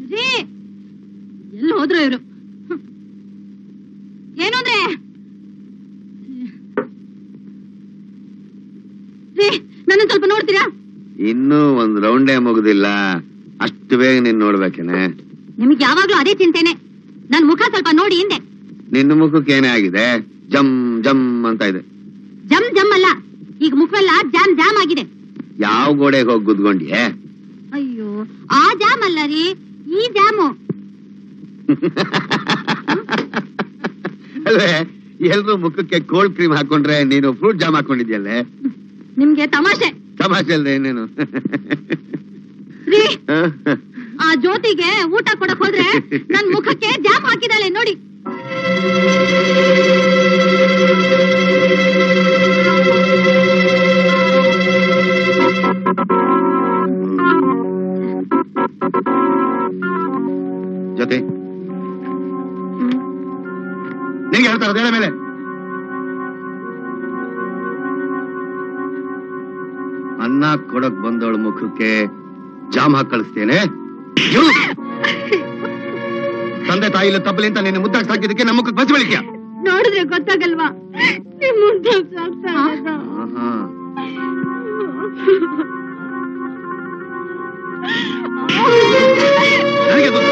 ರೀ ಎಲ್ಲಿ ಹೋದ್ರು ಇವ್ರು ಹ್ಮ್. ಏನು ಅಂದ್ರೆ ರೀ ನನ್ನ ಸ್ವಲ್ಪ ನೋಡ್ತೀರಾ ಇನ್ನೂ ಒಂದ್ ರೌಂಡೇ ಮುಗುದಿಲ್ಲ ಅಷ್ಟು ಬೇಗ ನೀನ್ ನೋಡ್ಬೇಕೇನೆ ನಿಮ್ಗೆ ಯಾವಾಗ್ಲೂ ಅದೇ ಚಿಂತೆನೆ ನನ್ ಮುಖ ಸ್ವಲ್ಪ ನೋಡಿ ಹಿಂದೆ ನಿನ್ನ ಮುಖಕ್ಕೆ ಏನೇ ಆಗಿದೆ ಜಮ್ ಜಮ್ ಅಂತ ಇದೆ ಜಮ್ ಜಮ್ ಅಲ್ಲ ಈಗ ಮುಖವೆಲ್ಲ ಜಾಮ್ ಜಾಮ್ ಆಗಿದೆ ಯಾವ ಗೋಡೆಗೆ ಹೋಗಿ ಗುದ್ಕೊಂಡ್ಯೆ ಅಯ್ಯೋ ಆ ಜಾಮ್ ಅಲ್ಲ ರೀ ಈ ಜಾಮು ಅಲ್ವೇ ಎಲ್ರು ಮುಖಕ್ಕೆ ಕೋಲ್ಡ್ ಕ್ರೀಮ್ ಹಾಕೊಂಡ್ರೆ ನೀನು ಫ್ರೂಟ್ ಜಾಮ್ ಹಾಕೊಂಡಿದ್ಯಲ್ಲೇ ನಿಮ್ಗೆ ತಮಾಷೆ ತಮಾಷೆ ಅಲ್ದೆ ಇನ್ನೇನು ರೀ ಆ ಜ್ಯೋತಿಗೆ ಊಟ ಕೊಡಕ್ ಹೋದ್ರೆ ನನ್ ಮುಖಕ್ಕೆ ಜಾಮ್ ಹಾಕಿದಾಳೆ ನೋಡಿ ಜೊತೆ ನಿಂಗೆ ಹೇಳ್ತಾರ ಹೇಳ ಮೇಲೆ ಅನ್ನ ಕೊಡಕ್ ಬಂದವಳ ಮುಖಕ್ಕೆ ಜಾಮ್ ಹಾಕಿ ಕಳಿಸ್ತೇನೆ ಇರು. ತಂದೆ ತಾಯಿ ಇಲ್ಲ ತಪ್ಪಲಿ ಅಂತ ನಿನ್ನ ಮುದ್ದಾಗಿ ಸಾಕಿದಕ್ಕೆ ನಮ್ಮ ಮುಖಕ್ಕೆ ಬಸ್ ಬೆಳಿಕ್ಯ ನೋಡಿದ್ರೆ ಗೊತ್ತಾಗಲ್ವಾ ನಿಮ್ ಮುಂದೆ ಸಾಕ್ತಾ ಇರೋದು. ನನಗೆ ಗೊತ್ತು.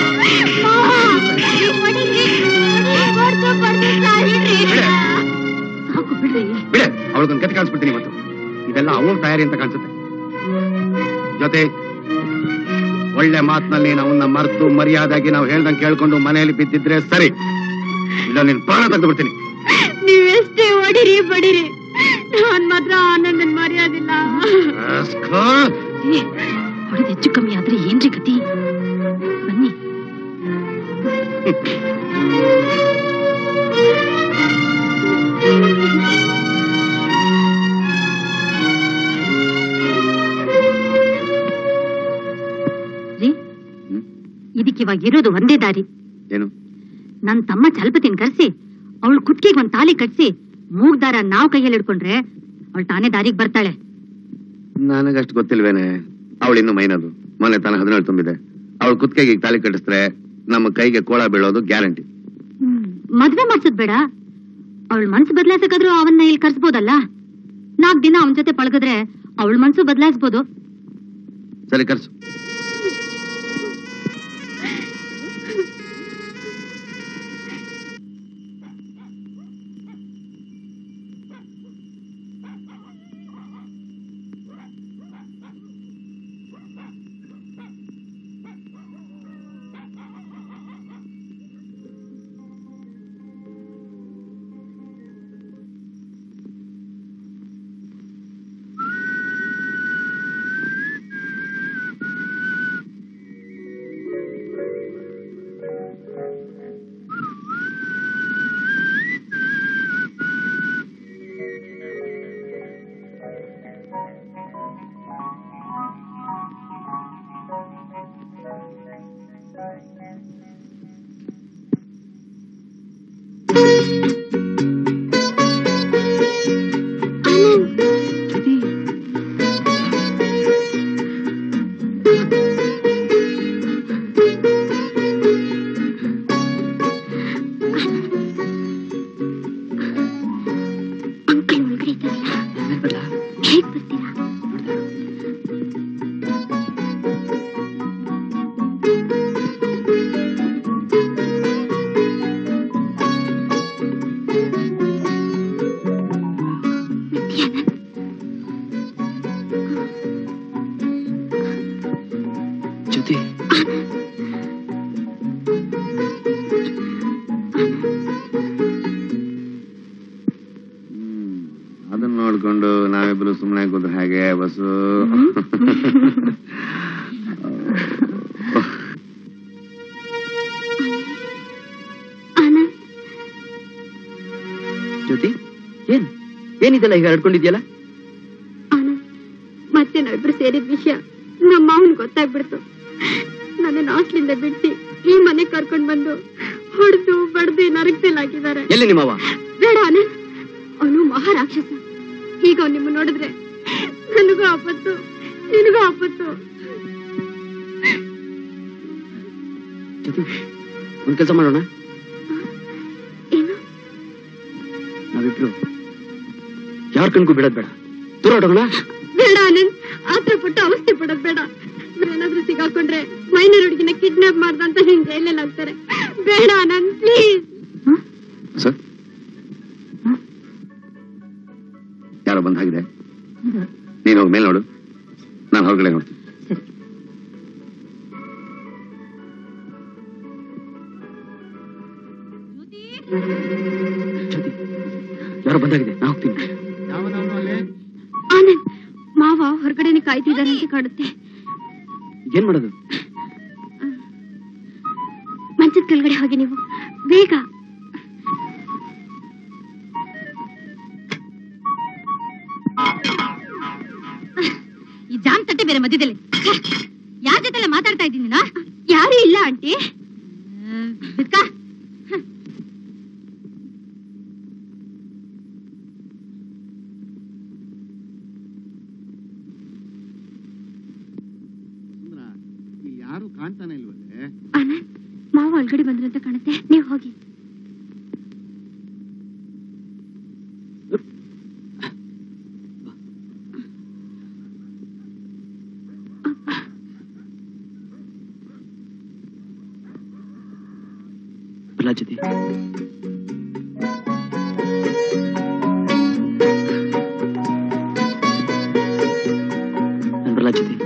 ಹೊಡೀರಿ, ಹೊಡ್ದು ಹೊಡ್ದು ಸಾಯಿರಿ. ಬಿಡೆ. ಸಾಕು ಬಿಡ್ರಿ ಬಿಡೆ ಅವಳದೊಂದು ಕತೆ ಕಾಣಿಸ್ಬಿಡ್ತೀನಿ ಇವತ್ತು ಇದೆಲ್ಲ ಅವನ ತಯಾರಿ ಅಂತ ಕಾಣಿಸುತ್ತೆ ಜೊತೆ ಒಳ್ಳೆ ಮಾತಿನಲ್ಲಿ ಅವನ್ನ ಮರೆತು ಮರ್ಯಾದಾಗಿ ನಾವು ಹೇಳ್ದಂಗೆ ಕೇಳ್ಕೊಂಡು ಮನೆಯಲ್ಲಿ ಬಿದ್ದಿದ್ರೆ ಸರಿ ಇಲ್ಲ ನಿನ್ ಪ್ರಾಣ ತೆಗೆದು ಬಿಡ್ತೀನಿ ನೀವೆಷ್ಟೇ ಹೊಡಿರಿ ಬಡಿರಿ ನಾನ್ ಮಾತ್ರ ಆನಂದನ್ ಮರ್ಯಾದಿಲ್ಲ ಹೊಡೆದ ಹೆಚ್ಚು ಕಮ್ಮಿ ಆದ್ರೆ ಏನ್ರಿ ಗತಿ ಬನ್ನಿ ರೀ ಹ್ಮ್? ಇದಕ್ಕೆ ಇವಾಗ ಇರೋದು ಒಂದೇ ದಾರಿ ಏನು ನನ್ ತಮ್ಮ ಚಲ್ಪತಿನ್ ಕರ್ಸಿ ಅವಳು ಕುತ್ತಿಗೆಗೆ ಒಂದ್ ತಾಲಿ ಕಟ್ಸಿ ಮೂಗ್ ದಾರ ನಾವ್ ಕೈಯಲ್ಲಿ ಹಿಡ್ಕೊಂಡ್ರೆ ಅವಳು ತಾನೇ ದಾರಿಗೆ ಬರ್ತಾಳೆ ನನಗಷ್ಟು ಗೊತ್ತಿಲ್ವೇನೆ ಅವಳಿನ್ನು ಮೈನದು ಮೊನ್ನೆ ತಾನ ಹದಿನೇಳು ತುಂಬಿದೆ ಅವಳು ಕುತ್ತಿಗೆಗೆ ಈಗ ತಾಳಿ ಕಟ್ಟಿಸಿದ್ರೆ ನಮ್ಮ ಕೈಗೆ ಕೋಳ ಬೀಳೋದು ಗ್ಯಾರಂಟಿ ಮದ್ವೆ ಮಾಡ್ಸೋದ್ ಬೇಡ ಅವಳ ಮನ್ಸು ಬದಲಾಯಿಸಕಾದ್ರೂ ಅವನ್ನ ಇಲ್ಲಿ ಕರ್ಸ್ಬೋದಲ್ಲ ನಾಲ್ಕ್ ದಿನ ಅವನ ಜೊತೆ ಪಳಗಿದ್ರೆ ಅವಳ ಮನ್ಸು ಬದಲಾಯಿಸ್ಬೋದು ಸರಿ ಕರ್ಸು ಅಂಕಲ್ ಒಳಗಡೆ ಇದ್ದಾರಲ್ಲ ಹೇಗ್ ಬರ್ತೀರಾ ಜೊತೆ ಹ್ಮ್. ಅದನ್ನ ನೋಡ್ಕೊಂಡು ನಾವಿಬ್ರು ಸುಮ್ಮನೆ ಕೂತ್ರೆ ಹಾಗೆ ಬಸ್ಸು ಆನಂದ್ ಜ್ಯೋತಿ ಏನ್ ಏನಿದೆಲ್ಲ ಈಗ ಹರಡ್ಕೊಂಡಿದ್ಯಲ್ಲ ಆನಂದ್ ಮತ್ತೆ ನಾವಿಬ್ರು ಸೇರಿದ ವಿಷಯ ನಮ್ಮ ಮಾವನ್ ಗೊತ್ತಾಗ್ಬಿಡ್ತು ನನ್ನನ್ನು ಹಾಸ್ಲಿಂದ ಬಿಡಿಸಿ ಈ ಮನೆ ಕರ್ಕೊಂಡ್ ಬಂದು ಹೊಡೆದು ಬಡ್ದು ನರಕದಲ್ಲಿ ಹಾಕಿದ್ದಾರೆ ಎಲ್ಲಿ ನಿಮ್ಮವ ಬೇಡ ಆನಂದ್ ಅವನು ಮಹಾರಾಕ್ಷಸ ಈಗ ಅವ್ನು ನಿಮ್ಮ ನೋಡಿದ್ರೆ ನನಗೂ ಆಪತ್ತು ನಿನಗೂ ಆಪತ್ತು ಜ್ಯೋತಿ ಒಂದ್ ಕೆಲಸ ಮಾಡೋಣ ಏನು ನಾವಿಬ್ರು ಯಾರ ಕಣ್ಗೂ ಬಿಡೋದ್ ಬೇಡ ದೂರ ಹೊಡೋಣ ಬೇಡ ಆನಂದ್ ಆತರ ಪಟ್ಟು ಅವಸ್ಥೆ ಪಡೋದ್ ಬೇಡ ಏನಾದ್ರೂ ಸಿಗಾಕೊಂಡ್ರೆ ಮೈನರ್ ಹುಡುಗಿನ ಕಿಡ್ನಾಪ್ ಮಾಡ್ದಂತ ಹಿಂಗ್ ಜೈಲಲ್ಲಿ ಹಾಕ್ತಾರೆ ಬೇಡ ಆನಂದ್ ಪ್ಲೀಸ್ ಸರ್ ಯಾರೋ ಬಂದ ಹಾಗಿದೆ ನೀನು ಹೋಗಿ ಮೇಲೆ ನೋಡು ನಾನು ಹೊರಗಡೆ ನೋಡ್ತೀನಿ ಜ್ಯೋತಿ ಯಾರೋ ಬಂದಾಗಿದೆ ನಾ ಹೋಗ್ತೀನಿ ಆನಂದ್ ಮಾವ ಹೊರಗಡೆನೆ ಕಾಯ್ತಿದ್ದಾರೆ ಅಂತ ಕಾಡುತ್ತೆ ಏನ್ ಮಾಡೋದು ಮಂಚದ ಕೆಳಗಡೆ ಹೋಗಿ ನೀವು ಬೇಗ ಈ ಜಾಮ್ ತಟ್ಟೆ ಬೇರೆ ಮಧ್ಯದಲ್ಲಿ ಯಾರ ಜೊತೆ ಮಾತಾಡ್ತಾ ಇದ್ದೀನಿ ಯಾರು ಇಲ್ಲ ಆಂಟಿ ಬಿದ್ಕ ಯಾರು ಕಾಣ್ತಾನೆ ಇಲ್ವಲ್ಲೇ ಆನಂದ್ ಮಾವ ಒಳಗಡೆ ಬಂದ್ರು ಅಂತ ಕಾಣುತ್ತೆ ನೀವು ಹೋಗಿ ಅಲ್ಲ ಜ್ಯೋತಿ ನನ್ ಬರಲ್ಲ ಜ್ಯೋತಿ